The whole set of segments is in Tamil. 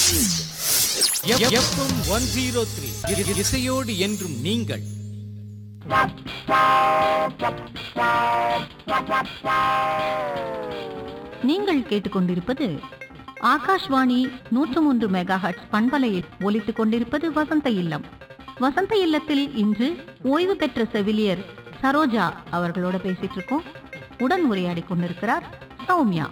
எஃப்எம் ஒன் ஜீரோ த்ரீ இசையோடு என்றும் நீங்கள் நீங்கள் கேட்டுக்கொண்டிருப்பது ஆகாஷ்வாணி நூற்று மூன்று மெகா ஹட்ஸ் பண்பலையில் ஒலித்துக் கொண்டிருப்பது வசந்த இல்லம் வசந்த இல்லத்தில் இன்று ஓய்வு பெற்ற செவிலியர் சரோஜா அவர்களோட பேசிட்டு இருக்கோம் உடன் உரையாடி கொண்டிருக்கிறார் சௌமியா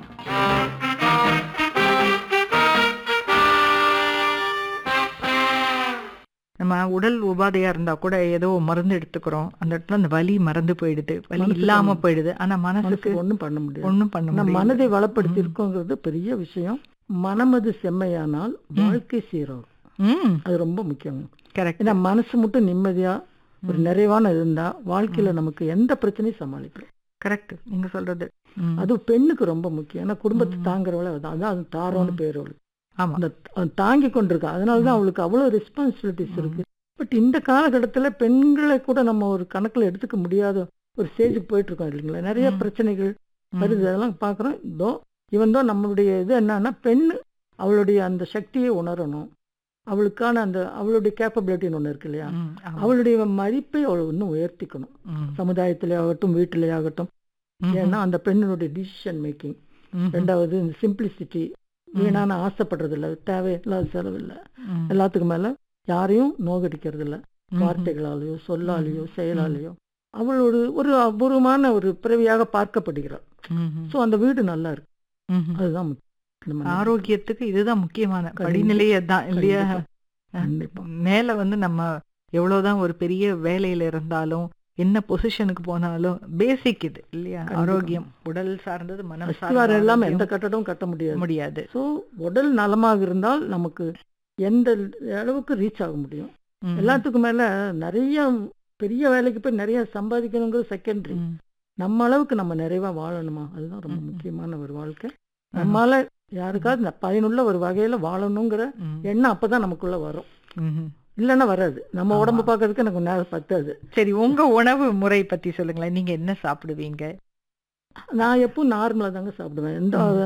நம்ம உடல் உபாதையா இருந்தா கூட ஏதோ மருந்து எடுத்துக்கிறோம் அந்த இடத்துல அந்த வலி மறந்து போயிடுது வலி மனசுக்கு இல்லாம ஒண்ணும் போயிடுது ஆனா மனசுக்கு மனசுக்கு ஒண்ணும் பண்ண முடியாது ஒண்ணும் பண்ண நம்ம முடியல மனதை வளப்படுத்தி இருக்கோங்கிறது பெரிய விஷயம் மனமது செம்மையானால் வாழ்க்கை சீராகும் ம் அது ரொம்ப முக்கியம் கரெக்ட் ஏன்னா மனசு மட்டும் நிம்மதியா ஒரு நிறைவான இருந்தா வாழ்க்கையில நமக்கு எந்த பிரச்சனையும் சமாளிக்கலாம் கரெக்ட் நீங்க சொல்றது ம். அது பெண்ணுக்கு ரொம்ப முக்கியம் ஏன்னா குடும்பத்தை ம். தாங்குறவள அதான் அதான் அது தாரோன்னு பேர் அவளுக்கு ஆமா அந்த அது தாங்கி கொண்டிருக்கா அதனாலதான் அவளுக்கு அவ்வளவு ரெஸ்பான்சிபிலிட்டிஸ் இருக்கு பட் இந்த காலகட்டத்துல பெண்களை கூட நம்ம ஒரு கணக்குல எடுத்துக்க முடியாத ஒரு ஸ்டேஜுக்கு போயிட்டு இருக்கோம் இல்லைங்களா நிறைய ம். பிரச்சனைகள் ம். வருது அதெல்லாம் பார்க்குறோம் இதோ இவன் தான் நம்மளுடைய இது என்னன்னா பெண் அவளுடைய அந்த சக்தியை உணரணும் அவளுக்கான அந்த அவளுடைய கேப்பபிலிட்டின்னு ஒன்று இருக்கு இல்லையா ம், ஆமா. அவளுடைய மதிப்பை அவள் இன்னும் உயர்த்திக்கணும் ம். சமுதாயத்திலே ஆகட்டும் வீட்டிலே ஆகட்டும் ம். ஏன்னா அந்த பெண்ணினுடைய டிசிஷன் மேக்கிங் ம். ரெண்டாவது இந்த சிம்பிளிசிட்டி வீணான ஆசைப்படுறது இல்லை தேவையில்லாத செலவு இல்லை ம். எல்லாத்துக்கும் மேல யாரையும் நோகடிக்கிறது இல்லை ம். வார்த்தைகளாலேயோ சொல்லாலேயோ செயலாலேயோ அவள் ஒரு ஒரு அபூர்வமான ஒரு பிறவியாக பார்க்கப்படுகிறாள் ம். ஸோ அந்த வீடு நல்லா இருக்கு ம். அதுதான் முக்கியம். நம்ம ஆரோக்கியத்துக்கு இதுதான் முக்கியமான கண்டிப்பா. படிநிலையே தான் இல்லையா கண்டிப்பா. கண்டிப்பா மேல வந்து நம்ம எவ்வளவுதான் ஒரு பெரிய வேலையில இருந்தாலும் என்ன பொசிஷனுக்கு போனாலும் பேசிக் இது இல்லையா கண்டிப்பா. ஆரோக்கியம் உடல் சார்ந்தது மனம் அஸ்திவாரம் இல்லாம சார்ந்தது எந்த கட்டடமும் கட்ட முடியாது முடியாது ஸோ உடல் நலமாக இருந்தால் நமக்கு எந்த அளவுக்கு ரீச் ஆக முடியும் ம். எல்லாத்துக்கும் மேல நிறைய பெரிய வேலைக்கு போய் நிறைய சம்பாதிக்கணுங்கிறது செகண்டரி ம். நம்ம அளவுக்கு நம்ம நிறைவா வாழணுமா அதுதான் ரொம்ப ம். முக்கியமான ஒரு வாழ்க்கை நம்மால யாருக்காவது ந- பயனுள்ள ஒரு வகையில வாழணுங்கிற ம். எண்ணம் அப்பதான் நமக்குள்ள வரும் ம்ஹும். இல்லைன்னா வராது நம்ம ஆமா. உடம்பு பார்க்கறதுக்கு எனக்கு நேரம் பத்தாது சரி உங்க உணவு முறை பத்தி சொல்லுங்களேன் நீங்க என்ன சாப்பிடுவீங்க நான் எப்பவும் நார்மலா தாங்க சாப்பிடுவேன் எந்த